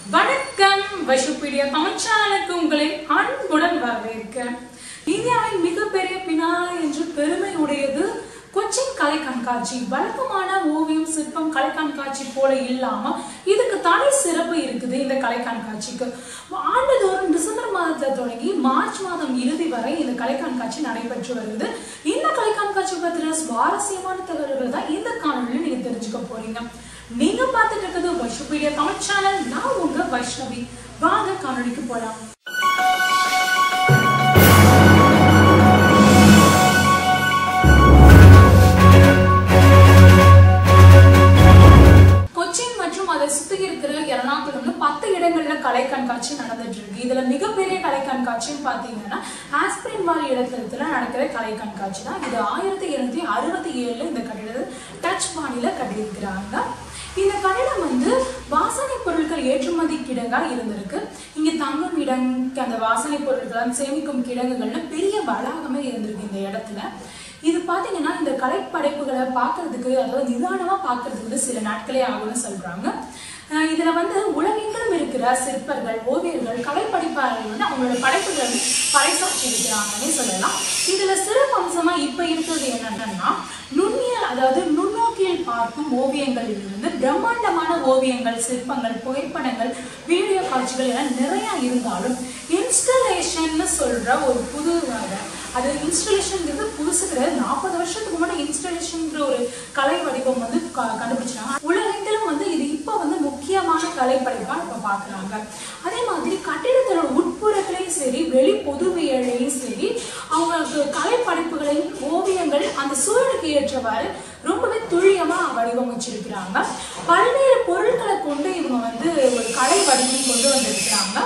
வணக்கம் வைஷுபீடியா தமிழ் சேனலுக்கு உங்களை அன்புடன் வரவேற்கிறேன் இந்தியாவின் மிகப்பெரிய பினாலா என்று பெருமை உடையது கொச்சின் கலை கண்காட்சி வழக்கமான ஓவியம் சிற்பம் கலை கண்காட்சி போல இல்லாம இதுக்கு தனி சிறப்பு இருக்குது இந்த கலை கண்காட்சிக்கு ஆண்டுதோறும் டிசம்பர் மாதத்துல தொடங்கி மார்ச் மாதம் இறுதி வரை இந்த கலை கண்காட்சி நடைபெற்று வருகிறது இந்த கலை கண்காட்சி பத்தின சுவாரஸ்யமான தகவல்கள் தான் இந்த காணொலியில் நீங்க தெரிஞ்சுக்க போறீங்க நீங்க பார்த்துட்டு இருக்கிறது வைஷ்ணவியா தமிழ் சேனல் நான் உங்க வைஷ்ணவி வாங்க காணொலிக்கு போலாம் கொச்சின் மற்றும் அதை சுத்தி இருக்கிற எர்ணாகுளம்ல பத்து இடங்கள்ல கலை கண்காட்சி நடந்துட்டு இருக்கு இதுல மிகப்பெரிய கலை கண்காட்சின்னு பாத்தீங்கன்னா ஆஸ்பிரின் வால் இடத்துல நடக்கிற கலை கண்காட்சி தான் இது ஆயிரத்தி எழுநூத்தி அறுபத்தி ஏழுல இந்த கட்டிடத்தை டச் பாணியில கட்டியிருக்கிறாங்க இந்த கட்டிடம் வந்து வாசனை பொருட்கள் ஏற்றுமதி கிடங்கா இருந்திருக்கு இங்க தங்கும் இடம் அந்த வாசனை பொருட்கள் சேமிக்கும் கிடங்குகள்னு பெரிய வளாகமே இருந்திருக்கு இந்த இடத்துல இது பாத்தீங்கன்னா இந்த கலைப்படைப்புகளை பார்க்கிறதுக்கு அதாவது நிதானமா பார்க்கிறதுக்கு வந்து சில நாட்களே ஆகும்னு சொல்றாங்க அஹ் இதுல வந்து உலகெங்கிலும் இருக்கிற சிற்பர்கள் ஓவியர்கள் கலைப்படைப்பாளர்கள் வந்து அவங்களோட படைப்புகளை வந்து பறைசாற்றி இருக்கிறாங்கன்னே சொல்லலாம் இதுல சிறப்பு அம்சமா இப்ப இருக்கிறது என்னன்னா நுண்ணியல் அதாவது நுண்ணோக்கியில் பார்க்கும் ஓவியங்களில் இருந்து பிரம்மாண்டமான ஓவியங்கள் சிற்பங்கள் புகைப்படங்கள் வீடியோ காட்சிகள் என நிறைய இருந்தாலும் இன்ஸ்டலேஷன் சொல்ற ஒரு புது வகை அது இன்ஸ்டலேஷன்ங்கிறது புதுசு கிடையாது நாற்பது வருஷத்துக்கு முன்னாடி இன்ஸ்டலேஷன்ங்கிற ஒரு கலை வடிவம் வந்து க- கண்டுபிடிச்சாங்க உலகெங்கிலும் வந்து இது இப்போ வந்து முக்கியமான கலை படைப்பா இப்ப பாக்குறாங்க அதே மாதிரி கட்டிடத்தோட உட்புறத்திலையும் சரி வெளி பொதுவியலையும் சரி அவங்களுக்கு கலை படைப்புகளையும் ஓவியங்கள் அந்த சூழலுக்கு ஏற்றவாறு ரொம்பவே துல்லியமா வடிவமைச்சிருக்கிறாங்க பல்வேறு பொருட்களை கொண்டு இவங்க வந்து ஒரு கலை வடிவம் கொண்டு வந்திருக்கிறாங்க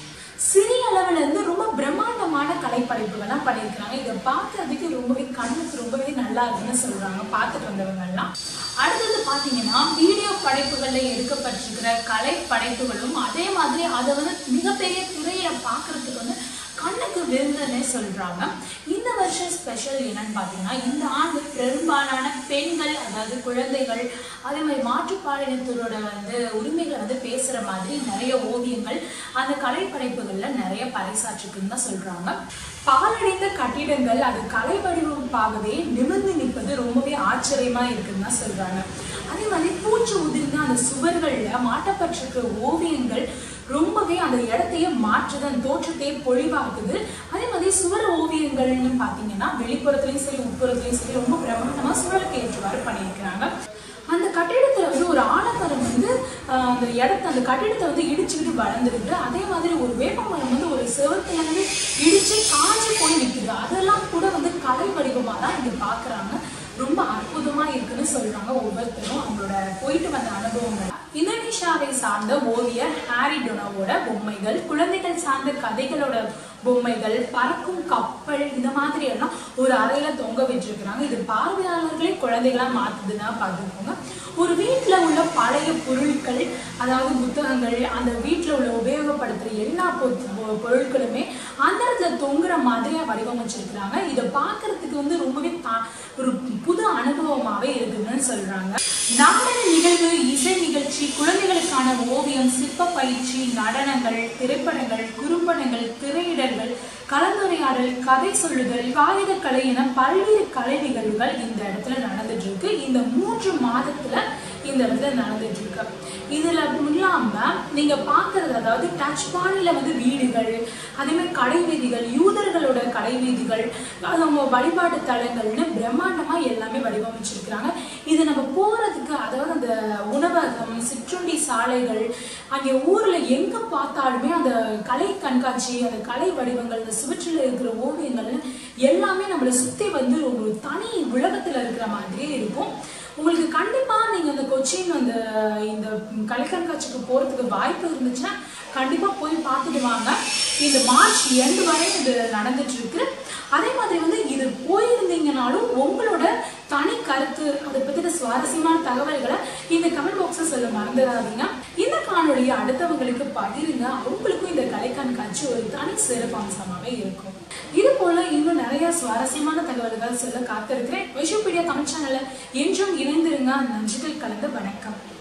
சிறிய அளவுல இருந்து ரொம்ப பிரம்மாண்டமான கலைப்படைப்புகள்லாம் பண்ணியிருக்கிறாங்க இதை பார்க்கறதுக்கு ரொம்பவே கண்ணுக்கு ரொம்பவே நல்லா இருக்குன்னு சொல்றாங்க பார்த்துட்டு வந்தவங்க எல்லாம் அடுத்தது பாத்தீங்கன்னா வீடியோ படைப்புகள்ல எடுக்கப்பட்டிருக்கிற கலை படைப்புகளும் அதே மாதிரி அதை வந்து மிகப்பெரிய துறையில பார்க்கறதுக்கு வந்து கண்ணுக்கு விருந்தனே சொல்றாங்க இந்த வருஷம் ஸ்பெஷல் என்னன்னு பார்த்தீங்கன்னா இந்த ஆண்டு பெரும்பாலான பெண்கள் அதாவது குழந்தைகள் அதே மாதிரி மாற்றுப்பாலினத்தோட வந்து உரிமைகளை வந்து பேசுற மாதிரி நிறைய ஓவியங்கள் அந்த கலைப்படைப்புகள்ல நிறைய பறைசாற்றுக்குன்னு தான் சொல்றாங்க பாலடைந்த கட்டிடங்கள் அது கலை வடிவமைப்பாகவே நிமிர்ந்து நிற்பது ரொம்பவே ஆச்சரியமா இருக்குன்னு தான் சொல்றாங்க அதே மாதிரி பூச்சி உதிர்ந்த அந்த சுவர்கள்ல மாட்டப்பட்டிருக்கிற ஓவியங்கள் ரொம்பவே அந்த இடத்தையே மாற்றுது அந்த தோற்றத்தையே பொழிவாக்குது அதே மாதிரி சுவர் ஓவியங்கள்னு பார்த்தீங்கன்னா வெளிப்புறத்துலையும் சரி உட்புறத்துலையும் சரி ரொம்ப பிரமாண்டமா சூழலுக்கு ஏற்றவாறு பண்ணியிருக்கிறாங்க அந்த கட்டிடத்துல வந்து ஒரு ஆலமரம் வந்து ஆஹ், அந்த இடத்த அந்த கட்டிடத்தை வந்து இடிச்சுக்கிட்டு வளர்ந்துருக்கு அதே மாதிரி ஒரு வேப்பமரம் வந்து ஒரு செவத்துல வந்து இடிச்சு காஞ்சி போய் நிக்குது அதெல்லாம் கூட வந்து கலை வடிவமா தான் இங்க பாக்குறாங்க ரொம்ப அற்புதமா இருக்குன்னு சொல்றாங்க ஒவ்வொருத்தரும் அவங்களோட போயிட்டு வந்த அனுபவங்கள் இந்தோனேஷியாவை சார்ந்த ஓவியர் ஹாரி டொனோவோட பொம்மைகள் குழந்தைகள் சார்ந்த கதைகளோட பொம்மைகள் பறக்கும் கப்பல் இந்த மாதிரி எல்லாம் ஒரு அறையில தொங்க விட்டுருக்குறாங்க இது பார்வையாளர்களே குழந்தைகளா மாத்துதுன்னா பார்த்துக்கோங்க ஒரு வீட்டுல உள்ள பழைய பொருட்கள் அதாவது புத்தகங்கள் அந்த வீட்டுல உள்ள உபயோகப்படுத்துற எல்லா பொ- பொ- பொருட்களுமே அந்த இடத்துல தொங்குற மாதிரியா வடிவமைச்சிருக்கிறாங்க இதை பார்க்கிறதுக்கு வந்து ரொம்பவே தா- ஒரு புது அனுபவமாவே இருக்குதுன்னு சொல்றாங்க நாடக நிகழ்வு இசை நிகழ்ச்சி குழந்தைகளுக்கான ஓவியம் சிற்ப பயிற்சி நடனங்கள் திரைப்படங்கள் குறும்படங்கள் திரையிடல்கள் கலந்துரையாடல் கதை சொல்லுதல் காகிதக்கலை என பல்வேறு கலை நிகழ்வுகள் இந்த இடத்துல நடந்துட்டு இருக்கு இந்த மூன்று மாதத்துல இந்த இடத்துல நடந்துட்டு இருக்கு இதுல இல்லாம நீங்க பாக்குறது அதாவது டச் பாணில வந்து வீடுகள் அதே மாதிரி கடை வீதிகள் யூதர்களோட கடை வீதிகள் அது அவங்க வழிபாட்டு தலங்கள்னு பிரம்மாண்டமா எல்லாமே வடிவமைச்சிருக்கிறாங்க இது நம்ம போறதுக்கு அதாவது அந்த உணவகம் சிற்றுண்டி சாலைகள் அங்கே ஊர்ல எங்க பார்த்தாலுமே அந்த கலை கண்காட்சி அந்த கலை வடிவங்கள் அந்த சுவற்றில் இருக்கிற ஓவியங்கள் எல்லாமே நம்மளை சுத்தி வந்து ஒரு தனி உலகத்துல இருக்கிற மாதிரியே இருக்கும் உங்களுக்கு கண்டிப்பா நீங்க இந்த கொச்சின் அந்த இந்த கலை கண்காட்சிக்கு போறதுக்கு வாய்ப்பு இருந்துச்சுன்னா கண்டிப்பா போய் பார்த்துட்டு வாங்க இந்த மார்ச் எண்டு வரை இது நடந்துட்டு இருக்கு அதே மாதிரி வந்து இது போயிருந்தீங்கனாலும் உங்களோட தனி கருத்து அதை பத்தின சுவாரஸ்யமான தகவல்களை இந்த கமெண்ட் பாக்ஸ்ல சொல்ல மறந்துடாதீங்க இந்த காணொலியை அடுத்தவங்களுக்கு பகிருங்க அவங்களுக்கும் இந்த கலை கண்காட்சி ஒரு தனி சிறப்பு அம்சமாவே இருக்கும் இது போல இன்னும் நிறைய சுவாரஸ்யமான தகவல்கள் சொல்ல காத்திருக்கிறேன் விஷுபீடியா தமிழ் சேனல்ல என்றும் இணைந்திருங்க நன்றிகள் கலந்த வணக்கம்